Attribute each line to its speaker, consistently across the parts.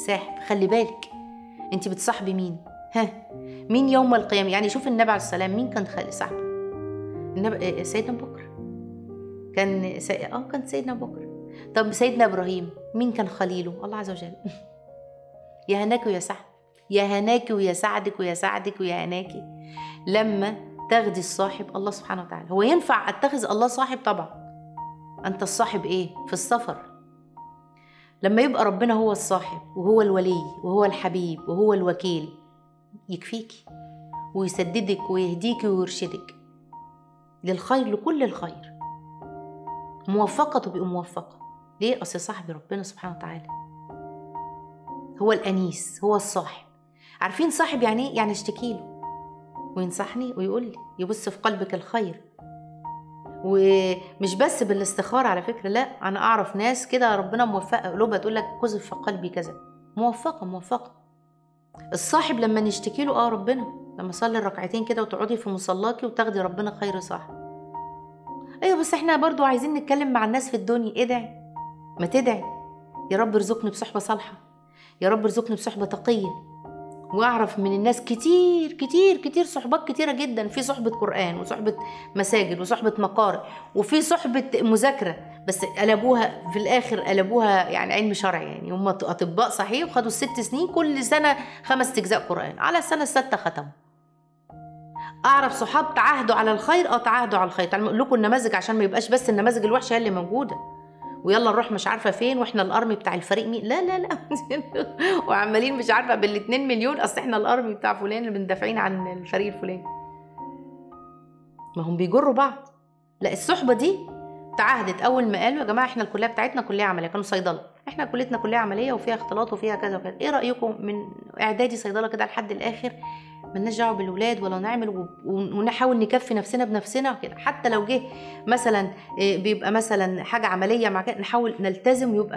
Speaker 1: ساحب خلي بالك انت بتصاحبي مين ها مين يوم القيامه يعني شوف النبي عليه السلام مين كان خالي صاحبه النبي سيدنا ابو بكر كان سي... اه كان سيدنا ابو بكر طب سيدنا ابراهيم مين كان خليله الله عز وجل يا هناك ويا سعد يا هناك ويا سعدك ويا سعدك ويا هناك لما تاخدي الصاحب الله سبحانه وتعالى هو ينفع اتخذ الله صاحب طبعا انت الصاحب ايه في السفر لما يبقى ربنا هو الصاحب وهو الولي وهو الحبيب وهو الوكيل يكفيكي ويسددك ويهديك ويرشدك للخير لكل الخير موفقة تبقي موفقة ليه؟ أصل صاحبي ربنا سبحانه وتعالى هو الأنيس هو الصاحب عارفين صاحب يعني ايه؟ يعني اشتكي له وينصحني ويقول لي يبص في قلبك الخير ومش بس بالاستخارة على فكرة لا أنا أعرف ناس كده ربنا موفقة قلوبها تقول لك قذف في قلبي كذا موفقة موفقة الصاحب لما نشتكي له اه ربنا لما صلي الركعتين كده وتقعدي في مصلاكي وتاخدي ربنا خير صاحب ايوه بس احنا برضو عايزين نتكلم مع الناس في الدنيا ادعي ما تدعي يا رب ارزقني بصحبة صالحة يا رب ارزقني بصحبة تقية واعرف من الناس كتير كتير كتير صحبات كتيره جدا في صحبه قران وصحبه مساجد وصحبه مقارئ وفي صحبه مذاكره بس قلبوها في الاخر قلبوها يعني علم شرعي يعني هم اطباء صحيح وخدوا الست سنين كل سنه خمس اجزاء قران على السنه السادسه ختموا اعرف صحاب تعاهدوا على الخير اه تعاهدوا على الخير تعالوا لكم النماذج عشان ما يبقاش بس النماذج الوحشه هي اللي موجوده ويلا نروح مش عارفه فين واحنا الارمي بتاع الفريق مين لا لا لا وعمالين مش عارفه بال2 مليون اصل احنا الارمي بتاع فلان اللي بندافعين عن الفريق الفلاني ما هم بيجروا بعض لا الصحبه دي تعهدت اول ما قالوا يا جماعه احنا الكليه بتاعتنا كليه عمليه كانوا صيدله احنا كليتنا كليه عمليه وفيها اختلاط وفيها كذا وكذا ايه رايكم من اعدادي صيدله كده لحد الاخر ملناش دعوه بالولاد ولا نعمل ونحاول نكفي نفسنا بنفسنا وكده حتى لو جه مثلا بيبقى مثلا حاجه عمليه مع كده نحاول نلتزم ويبقى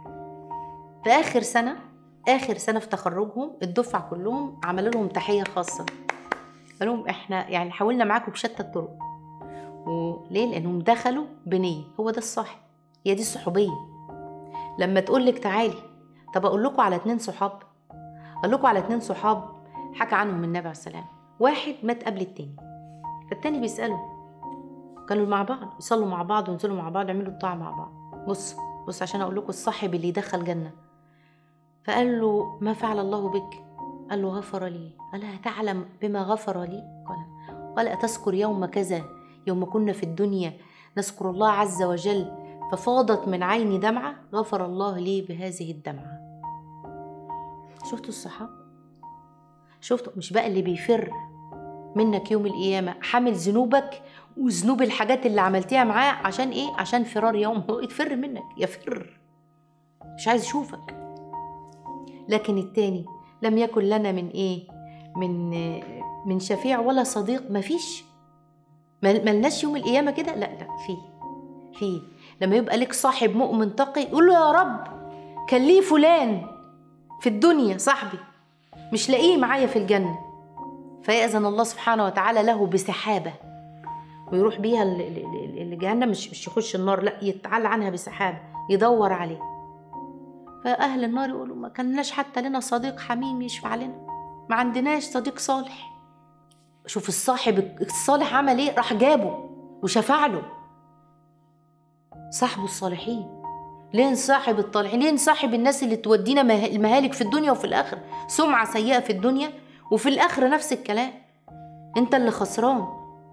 Speaker 1: في اخر سنه اخر سنه في تخرجهم الدفعه كلهم عملوا لهم تحيه خاصه قال لهم احنا يعني حاولنا معاكم بشتى الطرق وليه لانهم دخلوا بنيه هو ده الصاحب هي دي الصحوبيه لما تقول لك تعالي طب اقول لكم على اتنين صحاب اقول لكم على اتنين صحاب حكى عنهم النبي عليه السلام واحد مات قبل التاني فالتاني بيسأله كانوا مع بعض يصلوا مع بعض وينزلوا مع بعض يعملوا الطاعة مع بعض بص بص عشان أقول لكم الصاحب اللي يدخل جنة فقال له ما فعل الله بك قال له غفر لي قال تعلم بما غفر لي قال قال أتذكر يوم كذا يوم كنا في الدنيا نذكر الله عز وجل ففاضت من عيني دمعة غفر الله لي بهذه الدمعة شفتوا الصحابة شفتوا مش بقى اللي بيفر منك يوم القيامة حامل ذنوبك وذنوب الحاجات اللي عملتيها معاه عشان ايه عشان فرار يوم هو يتفر منك يفر مش عايز يشوفك لكن التاني لم يكن لنا من ايه من من شفيع ولا صديق مفيش ملناش يوم القيامة كده لا لا في في لما يبقى لك صاحب مؤمن تقي يقول له يا رب كان ليه فلان في الدنيا صاحبي مش لاقيه معايا في الجنة فيأذن الله سبحانه وتعالى له بسحابة ويروح بيها لجهنم مش مش يخش النار لا يتعلى عنها بسحابة يدور عليه فأهل النار يقولوا ما كناش حتى لنا صديق حميم يشفع لنا ما عندناش صديق صالح شوف الصاحب الصالح عمل ايه راح جابه وشفع له صاحبه الصالحين ليه نصاحب الطالحين ليه نصاحب الناس اللي تودينا المهالك في الدنيا وفي الآخرة سمعة سيئة في الدنيا وفي الآخرة نفس الكلام انت اللي خسران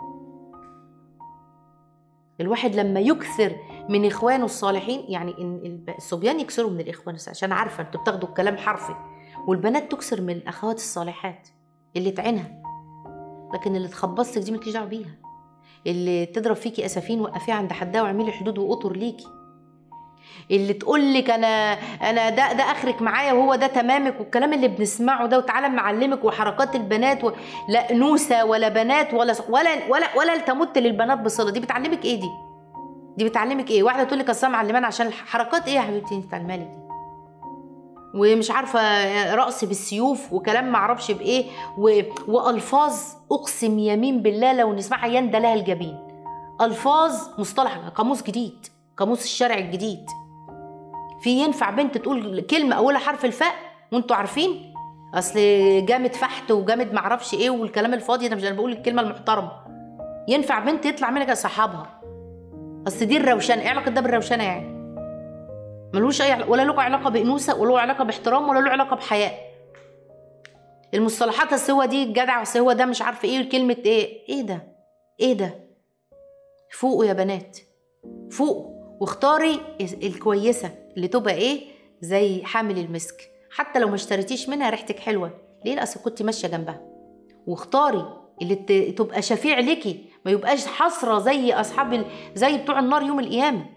Speaker 1: الواحد لما يكثر من اخوانه الصالحين يعني ان الصبيان يكسروا من الاخوان عشان عارفه انتوا بتاخدوا الكلام حرفي والبنات تكسر من الاخوات الصالحات اللي تعينها لكن اللي تخبص لك دي مالكيش دعوه بيها اللي تضرب فيكي اسفين وقفيها عند حدها واعملي حدود وقطر ليكي اللي تقول لك انا انا ده ده اخرك معايا وهو ده تمامك والكلام اللي بنسمعه ده وتعالى معلمك وحركات البنات و... لا نوسه ولا بنات ولا ولا ولا ولا تمت للبنات بصله دي بتعلمك ايه دي؟ دي بتعلمك ايه؟ واحده تقول لك اصل معلمان عشان الحركات ايه يا حبيبتي انت بتعلمها دي؟ ومش عارفه رقص بالسيوف وكلام معرفش بايه و... والفاظ اقسم يمين بالله لو نسمعها يندى لها الجبين الفاظ مصطلح قاموس جديد قاموس الشرع الجديد في ينفع بنت تقول كلمة أولها حرف الفاء وانتوا عارفين اصل جامد فحت وجامد معرفش ايه والكلام الفاضي ده مش انا بقول الكلمه المحترمه ينفع بنت يطلع منك صحابها اصل دي الروشنه ايه علاقه ده بالروشنه يعني ملوش اي علاقة ولا له علاقه بانوثه ولا له علاقه باحترام ولا له علاقه بحياء المصطلحات السوا دي الجدع والسوا ده مش عارف ايه كلمه ايه ايه ده ايه ده فوقوا يا بنات فوق واختاري الكويسه اللي تبقى ايه زي حامل المسك حتى لو ما اشتريتيش منها ريحتك حلوه ليه الاصل كنت ماشيه جنبها واختاري اللي ت- تبقى شفيع ليكي ما يبقاش حسره زي اصحاب ال- زي بتوع النار يوم القيامه